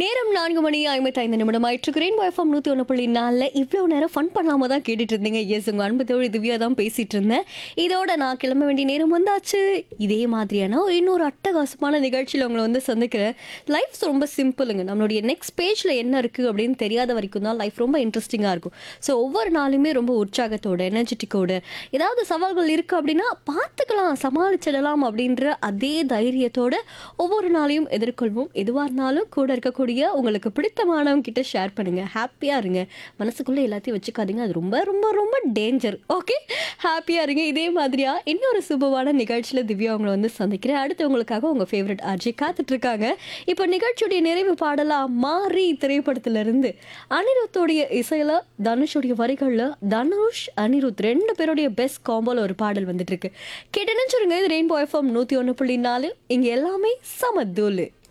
நேரம் நான்கு மணி ஐம்பத்தைந்து நிமிடம் ஆயிட்டு கிரேன் எஃப்எம் நூற்றி ஒன்று புள்ளி நாலில் இவ்வளோ நேரம் ஃபன் பண்ணாம தான் கேட்டுட்டு இருந்தீங்க எஸ் உங்கள் அன்பு தோழி திவ்யா தான் பேசிட்டு இருந்தேன் இதோட நான் கிளம்ப வேண்டிய நேரம் வந்தாச்சு இதே மாதிரியான ஒரு இன்னொரு அட்டகாசமான நிகழ்ச்சியில் உங்களை வந்து சந்திக்கிறேன் லைஃப் ரொம்ப சிம்பிளுங்க நம்மளுடைய நெக்ஸ்ட் பேஜில் என்ன இருக்குது அப்படின்னு தெரியாத வரைக்கும் தான் லைஃப் ரொம்ப இன்ட்ரெஸ்டிங்காக இருக்கும் ஸோ ஒவ்வொரு நாளுமே ரொம்ப உற்சாகத்தோட எனர்ஜெட்டிக்கோட ஏதாவது சவால்கள் இருக்குது அப்படின்னா பார்த்துக்கலாம் சமாளிச்சிடலாம் அப்படின்ற அதே தைரியத்தோட ஒவ்வொரு நாளையும் எதிர்கொள்வோம் எதுவாக இருந்தாலும் கூட இருக்கக்கூடிய உங்களுக்கு பிடித்தமானவங்க கிட்ட ஷேர் பண்ணுங்க ஹாப்பியாக இருங்க மனசுக்குள்ளே எல்லாத்தையும் வச்சுக்காதீங்க அது ரொம்ப ரொம்ப ரொம்ப டேஞ்சர் ஓகே ஹாப்பியாக இருங்க இதே மாதிரியா இன்னொரு சுபமான நிகழ்ச்சியில் திவ்யா அவங்கள வந்து சந்திக்கிறேன் அடுத்து உங்களுக்காக உங்கள் ஃபேவரட் ஆர்ஜி காத்துட்டு இருக்காங்க இப்போ நிகழ்ச்சியுடைய நிறைவு பாடலா மாறி திரைப்படத்திலிருந்து அனிருத்தோடைய இசையில் தனுஷுடைய வரிகளில் தனுஷ் அனிருத் ரெண்டு பேருடைய பெஸ்ட் காம்போல ஒரு பாடல் வந்துட்டு இருக்கு கேட்டு நினைச்சிருங்க இது ரெயின்போ எஃப்எம் நூற்றி ஒன்று புள்ளி நாலு இங்கே எல்லாமே சமத்தூள்